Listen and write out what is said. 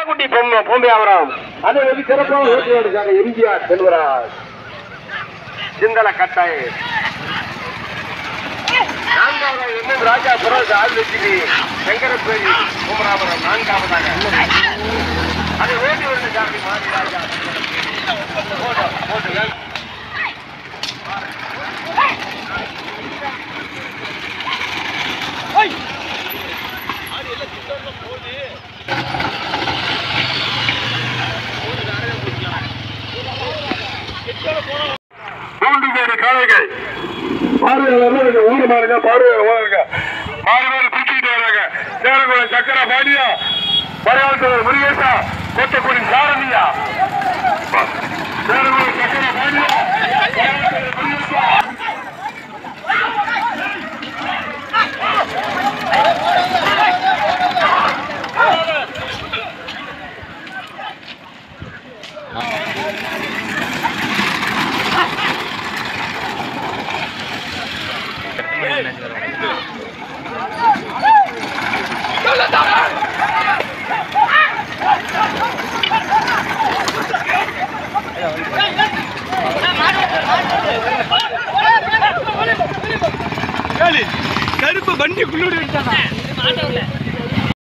கண்ணாக்குட்டி பொம்மை பொம்மையாவரம் அதை வெகு சிறப்பாக ஓட்டுநருக்காக எம்ஜிஆர் செல்வராஜ் சிந்தல கட்டாய் நான்காவதாக எம் ராஜா புரோஸ் ஆதிலட்சுமி சங்கரப்பேரி குமராபுரம் நான்காவதாக அதை ஓட்டி வருது சாமி மாறி ராஜா போட்டோ போட்டு மூன்று பேரு காளைகள் பார்வையாளர்கள் ஊர் மாறுங்க பார்வையாளர் ஓடுங்க மாறு பேர் பிடிச்சிட்டு வராங்க சேரகுளம் சக்கர பாண்டியா பரவாயில்ல முருகேசா கொத்தக்குடி சாரதியா சேரகுளம் சக்கர பாண்டியா பரவாயில்ல முருகேசா கருப்பு வண்டி குள்ளூடி